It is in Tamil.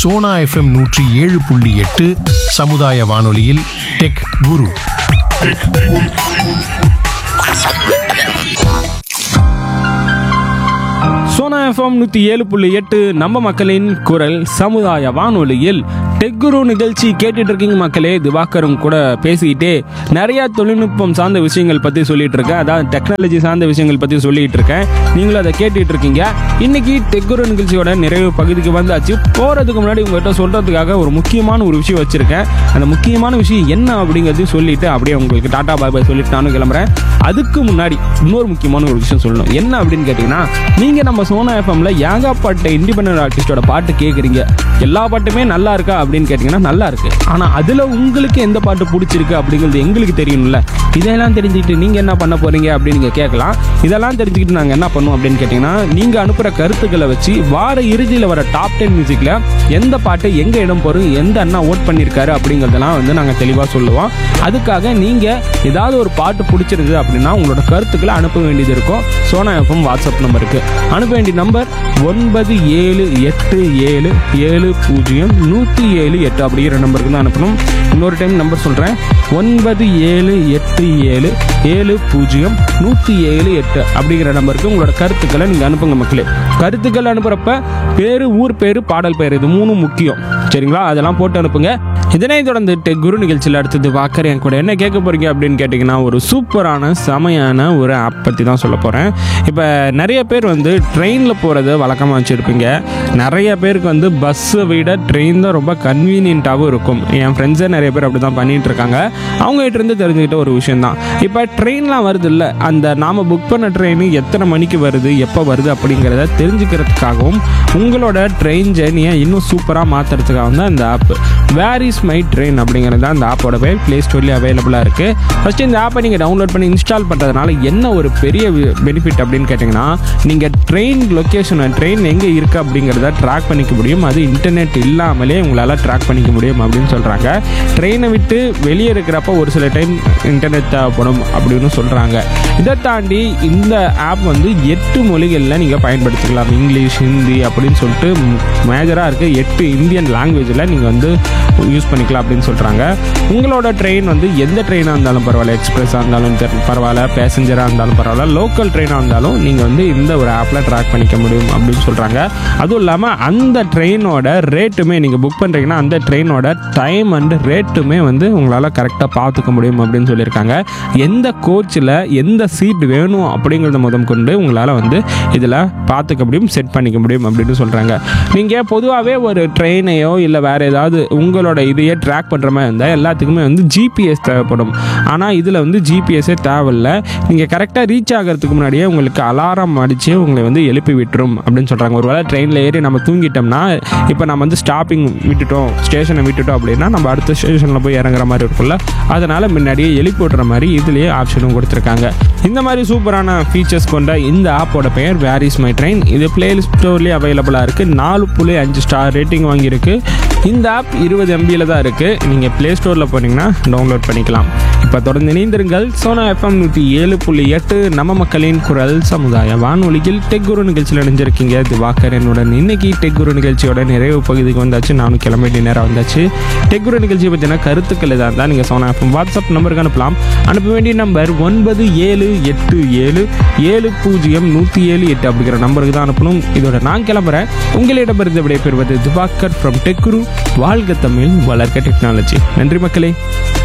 சோனா எஃப்எம் நூற்றி ஏழு புள்ளி எட்டு சமுதாய வானொலியில் டெக் குரு சோனா எஃப்எம் நூற்றி ஏழு புள்ளி எட்டு நம்ம மக்களின் குரல் சமுதாய வானொலியில் டெக்குரு நிகழ்ச்சி கேட்டுட்டு இருக்கீங்க மக்களே திவாகரும் கூட பேசிக்கிட்டே நிறைய தொழில்நுட்பம் சார்ந்த விஷயங்கள் பற்றி சொல்லிட்டு இருக்கேன் அதாவது டெக்னாலஜி சார்ந்த விஷயங்கள் பற்றி சொல்லிட்டு இருக்கேன் நீங்களும் அதை கேட்டுட்டு இருக்கீங்க இன்னைக்கு டெக்குரு நிகழ்ச்சியோட நிறைவு பகுதிக்கு வந்தாச்சு போகிறதுக்கு முன்னாடி உங்கள்கிட்ட சொல்கிறதுக்காக ஒரு முக்கியமான ஒரு விஷயம் வச்சுருக்கேன் அந்த முக்கியமான விஷயம் என்ன அப்படிங்கிறதையும் சொல்லிட்டு அப்படியே உங்களுக்கு டாடா பாய் பாய் சொல்லிட்டு நானும் கிளம்புறேன் அதுக்கு முன்னாடி இன்னொரு முக்கியமான ஒரு விஷயம் சொல்லணும் என்ன அப்படின்னு கேட்டிங்கன்னா நீங்கள் நம்ம சோனா எஃப்எம்ல ஏகாப்பட்ட இண்டிபெண்டன்ட் ஆர்டிஸ்டோட பாட்டு கேட்குறீங்க எல்லா பாட்டுமே நல்லா இருக்கா அப்படின்னு கேட்டிங்கன்னா நல்லா இருக்கு ஆனால் அதில் உங்களுக்கு எந்த பாட்டு பிடிச்சிருக்கு அப்படிங்கிறது எங்களுக்கு தெரியணும்ல இதெல்லாம் தெரிஞ்சுக்கிட்டு நீங்கள் என்ன பண்ண போறீங்க அப்படின்னு நீங்க கேட்கலாம் இதெல்லாம் தெரிஞ்சுக்கிட்டு நாங்கள் என்ன பண்ணுவோம் அப்படின்னு கேட்டிங்கன்னா நீங்கள் அனுப்புகிற கருத்துக்களை வச்சு வார இறுதியில் வர டாப் டென் மியூசிக்கில் எந்த பாட்டு எங்கே இடம் போகிறோம் எந்த அண்ணா ஓட் பண்ணியிருக்காரு அப்படிங்கிறதெல்லாம் வந்து நாங்கள் தெளிவாக சொல்லுவோம் அதுக்காக நீங்கள் ஏதாவது ஒரு பாட்டு பிடிச்சிருக்கு அப்படின்னா உங்களோட கருத்துக்களை அனுப்ப வேண்டியது இருக்கும் சோனா எஃப்எம் வாட்ஸ்அப் நம்பருக்கு அனுப்ப வேண்டிய நம்பர் ஒன்பது ஏழு எட்டு ஏழு ஏழு பூஜ்ஜியம் நூற்றி ஏழு எட்டு அப்படிங்கிற நம்பருக்கு தான் அனுப்பணும் இன்னொரு டைம் நம்பர் சொல்கிறேன் ஒன்பது ஏழு எட்டு ஏழு ஏழு பூஜ்ஜியம் நூற்றி ஏழு எட்டு அப்படிங்கிற நம்பருக்கு உங்களோட கருத்துக்களை நீங்கள் அனுப்புங்க மக்களே கருத்துக்கள் அனுப்புகிறப்ப பேர் ஊர் பேர் பாடல் பேர் இது மூணும் முக்கியம் சரிங்களா அதெல்லாம் போட்டு அனுப்புங்க இதனை தொடர்ந்துட்டு குரு நிகழ்ச்சியில் அடுத்தது வாக்கர் என் கூட என்ன கேட்க போறீங்க அப்படின்னு கேட்டிங்கன்னா ஒரு சூப்பரான செமையான ஒரு ஆப் பற்றி தான் சொல்ல போகிறேன் இப்போ நிறைய பேர் வந்து ட்ரெயினில் போகிறத வழக்கமாக வச்சுருப்பீங்க நிறைய பேருக்கு வந்து பஸ்ஸை விட ட்ரெயின் தான் ரொம்ப கன்வீனியண்ட்டாகவும் இருக்கும் என் ஃப்ரெண்ட்ஸே நிறைய பேர் அப்படி தான் பண்ணிட்டு இருக்காங்க அவங்ககிட்ட இருந்து தெரிஞ்சுக்கிட்ட ஒரு விஷயந்தான் இப்போ ட்ரெயின்லாம் வருது இல்லை அந்த நாம் புக் பண்ண ட்ரெயின் எத்தனை மணிக்கு வருது எப்போ வருது அப்படிங்கிறத தெரிஞ்சுக்கிறதுக்காகவும் உங்களோட ட்ரெயின் ஜேர்னியை இன்னும் சூப்பராக மாற்றுறதுக்காக தான் இந்த app where is my train அப்படிங்கிறது தான் இந்த ஆப்போட பேர் ப்ளே ஸ்டோர்லேயே அவைலபிளாக இருக்குது ஃபஸ்ட்டு இந்த ஆப்பை நீங்கள் டவுன்லோட் பண்ணி இன்ஸ்டால் பண்ணுறதுனால என்ன ஒரு பெரிய பெனிஃபிட் அப்படின்னு கேட்டிங்கன்னா நீங்கள் ட்ரெயின் லொக்கேஷனை ட்ரெயின் எங்கே இருக்குது அப்படிங்கிறத ட்ராக் பண்ணிக்க முடியும் அது இன்டர்நெட் இல்லாமலே உங்களால் ட்ராக் பண்ணிக்க முடியும் அப்படின்னு சொல்கிறாங்க ட்ரெயினை விட்டு வெளியே இருக்கிறப்ப ஒரு சில டைம் இன்டர்நெட் தேவைப்படும் அப்படின்னு சொல்கிறாங்க இதை தாண்டி இந்த ஆப் வந்து எட்டு மொழிகளில் நீங்கள் பயன்படுத்திக்கலாம் இங்கிலீஷ் ஹிந்தி அப்படின்னு சொல்லிட்டு மேஜராக இருக்க எட்டு இந்தியன் லாங்குவேஜில் நீங்கள் வந்து யூஸ் பண்ணிக்கலாம் அப்படின்னு சொல்கிறாங்க உங்களோட ட்ரெயின் வந்து எந்த ட்ரெயினாக இருந்தாலும் பரவாயில்ல எக்ஸ்பிரஸாக இருந்தாலும் தெரி- பரவாயில்ல பேசஞ்சராக இருந்தாலும் பரவாயில்ல லோக்கல் ட்ரெயினாக இருந்தாலும் நீங்கள் வந்து இந்த ஒரு ஆப்பில் ட்ராக் பண்ணிக்க முடியும் அப்படின்னு சொல்கிறாங்க அதுவும் இல்லாமல் அந்த ட்ரெயினோட ரேட்டுமே நீங்கள் புக் பண்ணுறீங்கன்னா அந்த ட்ரெயினோட டைம் அண்ட் ரேட்டுமே வந்து உங்களால் கரெக்டாக பார்த்துக்க முடியும் அப்படின்னு சொல்லியிருக்காங்க எந்த கோச்சில் எந்த சீட் வேணும் அப்படிங்கிறத முதல் கொண்டு உங்களால் வந்து இதில் பார்த்துக்க முடியும் செட் பண்ணிக்க முடியும் அப்படின்னு சொல்கிறாங்க நீங்கள் பொதுவாகவே ஒரு ட்ரெயினையோ இல்லை வேறு ஏதாவது உங்களோட இதையே ட்ராக் பண்ணுற மாதிரி இருந்தால் எல்லாத்துக்குமே வந்து ஜிபிஎஸ் தேவைப்படும் ஆனால் இதில் வந்து ஜிபிஎஸ்ஸே தேவையில்ல நீங்கள் கரெக்டாக ரீச் ஆகிறதுக்கு முன்னாடியே உங்களுக்கு அலாரம் அடித்து உங்களை வந்து எழுப்பி விட்டுரும் அப்படின்னு சொல்கிறாங்க ஒருவேளை ட்ரெயினில் ஏறி நம்ம தூங்கிட்டோம்னா இப்போ நம்ம வந்து ஸ்டாப்பிங் விட்டுட்டோம் ஸ்டேஷனை விட்டுட்டோம் அப்படின்னா நம்ம அடுத்த ஸ்டேஷனில் போய் இறங்குற மாதிரி இருக்கும்ல அதனால் முன்னாடியே எழுப்பி விட்ற மாதிரி இதுலேயே ஆப்ஷனும் கொடுத்துருக்காங்க இந்த மாதிரி சூப்பரான ஃபீச்சர்ஸ் கொண்ட இந்த ஆப்போட பெயர் வேர் இஸ் மை ட்ரெயின் இது பிளே ஸ்டோர்லேயே அவைலபிளாக இருக்குது நாலு புள்ளி அஞ்சு ஸ்டார் ரேட்டிங் வாங்கியிருக்கு இந்த ஆப் இருபது எம்பியில் தான் இருக்குது நீங்கள் ப்ளே ஸ்டோரில் போனீங்கன்னா டவுன்லோட் பண்ணிக்கலாம் இப்போ தொடர்ந்து இணைந்திருங்கள் சோனா எஃப்எம் நூற்றி ஏழு புள்ளி எட்டு நம்ம மக்களின் குரல் சமுதாய வானொலியில் டெக் குரு நிகழ்ச்சியில் இணைஞ்சிருக்கீங்க திவாகர் என்னுடன் இன்னைக்கு டெக் குரு நிகழ்ச்சியோட நிறைவு பகுதிக்கு வந்தாச்சு நானும் கிளம்ப வேண்டிய நேரம் வந்தாச்சு டெக் குரு நிகழ்ச்சியை பற்றின கருத்துக்கள் எதாக இருந்தால் நீங்கள் சோனா எஃப்எம் வாட்ஸ்அப் நம்பருக்கு அனுப்பலாம் அனுப்ப வேண்டிய நம்பர் ஒன்பது ஏழு எட்டு ஏழு ஏழு பூஜ்ஜியம் நூற்றி ஏழு எட்டு அப்படிங்கிற நம்பருக்கு தான் அனுப்பணும் இதோட நான் கிளம்புறேன் உங்களிடமிருந்து விடைபெறுவது திவாகர் ஃப்ரம் டெக் குரு வாழ்க தமிழ் வளர்க்க டெக்னாலஜி நன்றி மக்களே